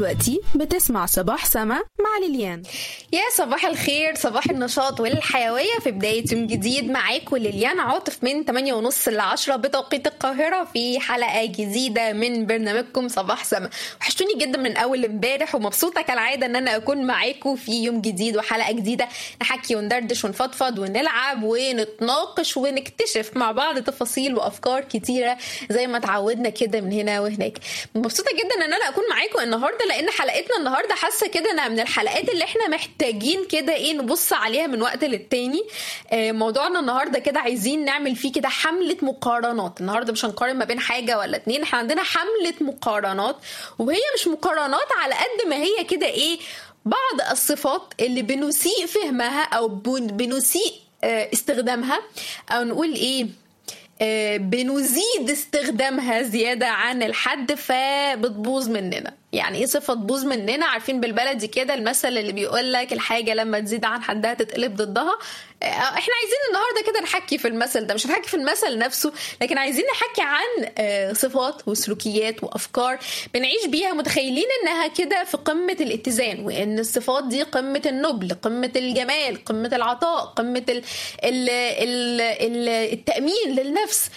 دلوقتي بتسمع صباح سما مع ليليان يا صباح الخير صباح النشاط والحيوية في بداية يوم جديد معاكم ليليان عاطف من 8 ونص ل 10 بتوقيت القاهرة في حلقة جديدة من برنامجكم صباح سما وحشتوني جدا من أول امبارح ومبسوطة كالعادة إن أنا أكون معاكم في يوم جديد وحلقة جديدة نحكي وندردش ونفضفض ونلعب ونتناقش ونكتشف مع بعض تفاصيل وأفكار كتيرة زي ما اتعودنا كده من هنا وهناك مبسوطة جدا إن أنا أكون معاكم النهاردة لأن حلقتنا النهاردة حاسة كده إنها من الحلقات اللي إحنا محتاجين كده إيه نبص عليها من وقت للتاني آه، موضوعنا النهارده كده عايزين نعمل فيه كده حمله مقارنات النهارده مش هنقارن ما بين حاجه ولا اتنين احنا عندنا حمله مقارنات وهي مش مقارنات على قد ما هي كده ايه بعض الصفات اللي بنسيء فهمها او بن- بنسيء آه، استخدامها او نقول ايه آه، بنزيد استخدامها زيادة عن الحد فبتبوظ مننا يعني ايه صفة تبوظ مننا عارفين بالبلدي كده المثل اللي بيقول لك الحاجة لما تزيد عن حدها تتقلب ضدها آه، احنا عايزين النهاردة كده نحكي في المثل ده مش هنحكي في المثل نفسه لكن عايزين نحكي عن آه، صفات وسلوكيات وافكار بنعيش بيها متخيلين انها كده في قمة الاتزان وان الصفات دي قمة النبل قمة الجمال قمة العطاء قمة ال ال ال ال التأمين للنفس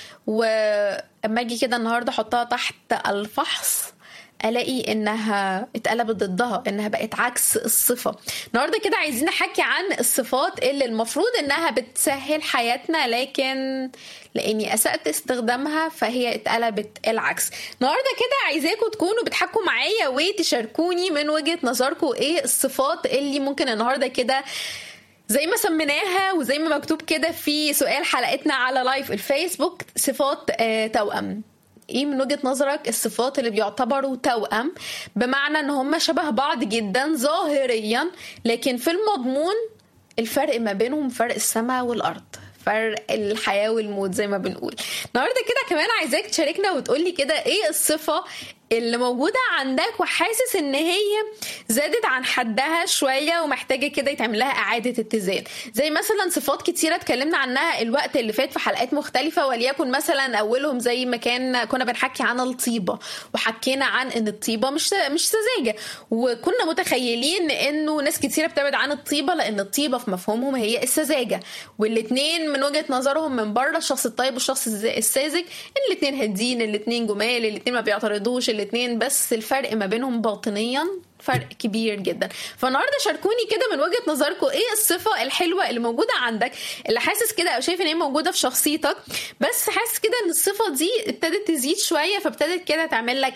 واما اجي كده النهارده احطها تحت الفحص الاقي انها اتقلبت ضدها انها بقت عكس الصفه النهارده كده عايزين نحكي عن الصفات اللي المفروض انها بتسهل حياتنا لكن لاني اسات استخدامها فهي اتقلبت العكس النهارده كده عايزاكم تكونوا بتحكوا معايا وتشاركوني من وجهه نظركم ايه الصفات اللي ممكن النهارده كده زي ما سميناها وزي ما مكتوب كده في سؤال حلقتنا على لايف الفيسبوك صفات آه، توأم ايه من وجهة نظرك الصفات اللي بيعتبروا توأم بمعنى ان هم شبه بعض جدا ظاهريا لكن في المضمون الفرق ما بينهم فرق السماء والارض فرق الحياة والموت زي ما بنقول النهاردة كده كمان عايزاك تشاركنا وتقولي كده ايه الصفة اللي موجودة عندك وحاسس ان هي زادت عن حدها شوية ومحتاجة كده يتعمل لها اعادة اتزان زي مثلا صفات كتيرة اتكلمنا عنها الوقت اللي فات في حلقات مختلفة وليكن مثلا اولهم زي ما كان كنا بنحكي عن الطيبة وحكينا عن ان الطيبة مش مش سذاجة وكنا متخيلين انه ناس كتيرة بتبعد عن الطيبة لان الطيبة في مفهومهم هي السذاجة والاتنين من وجهة نظرهم من بره الشخص الطيب والشخص الز- الساذج الاتنين هادين الاتنين جمال الاتنين ما بيعترضوش الاتنين بس الفرق ما بينهم باطنيا فرق كبير جدا فالنهارده شاركوني كده من وجهه نظركم ايه الصفه الحلوه اللي موجوده عندك اللي حاسس كده او شايف ان هي موجوده في شخصيتك بس حاسس كده ان الصفه دي ابتدت تزيد شويه فابتدت كده تعمل لك